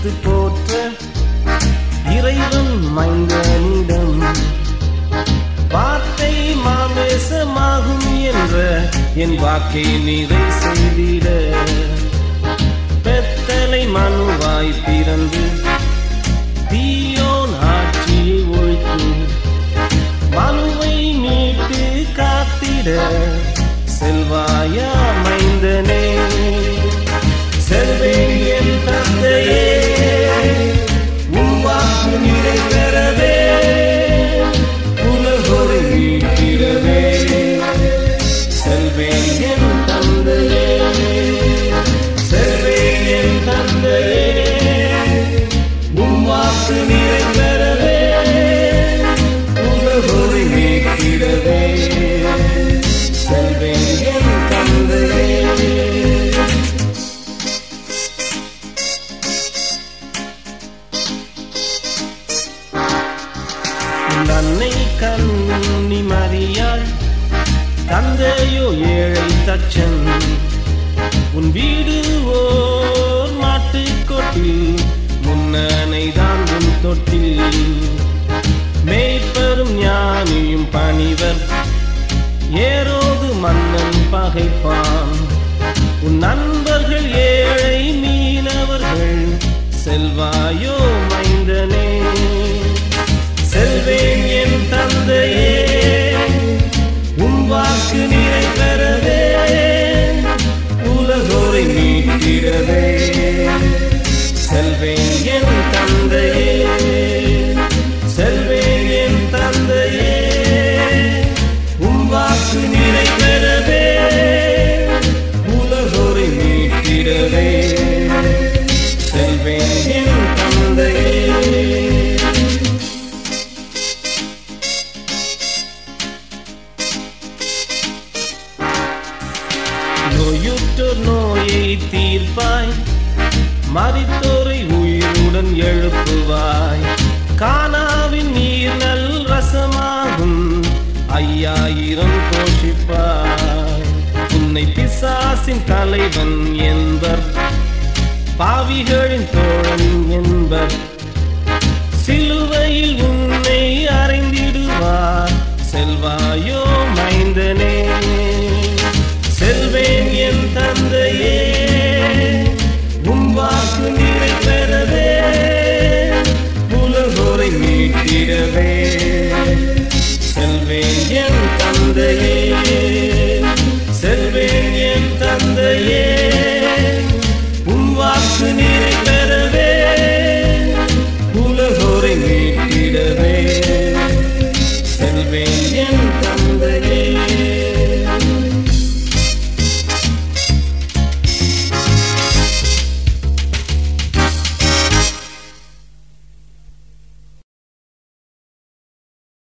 வைத்து போற்ற இறைவன் மைந்தனிடம் வார்த்தை மாமேசமாகும் என்ற என் வாக்கை நிறை செய்திட பெத்தலை மனுவாய் பிறந்து தீயோன் ஆட்சியை ஒழித்து மனுவை மீட்டு காத்திட செல்வாயா மைந்தனே செல்வேன் என் தந்தையே உம் வாக்கு நிறைவேறவே உலகோரை மீட்டிடவே செல்வேன் என் தந்தையே செல்வேன் என் தந்தையே உம் வாக்கு நிறைவேறவே உலகோரை மீட்டிடவே செல்வேன் என் தந்தையே உன் அன்னை கண்ணி மறியாள் தந்தையோ ஏழை தச்சன் உன் வீடு ஓர் மாட்டுக்கொட்டில் முன்னனைதான் உன் தொட்டில் மேய்ப்பெரும் ஞானியும் பணிவர் ஏரோது மன்னன் பகைப்பான் உன் நண்பர்கள் ஏழை மீனவர்கள் செல்வாயோ மைந்தனே செல்வேன் என் தந்தையே உம் வாக்கு நிறைவேறவே உலகோரை மீட்டிடவே செல்வேன் என் தந்தையே செல்வேன் என் தந்தையே உம் வாக்கு நிறைவேறவே உலகோரை மீட்டிடவே செல்வேன் என் தந்தையே நோயுற்றோர் நோயை தீர்ப்பாய் மரித்தோரை உயிருடன் எழுப்புவாய் கானாவின் நீர் நல் ரசமாகும் ஐயாயிரம் கோஷிப்பாய் உன்னை பிசாசின் தலைவன் என்பர் பாவிகளின் தோழன் என்பர் சிலுவையில்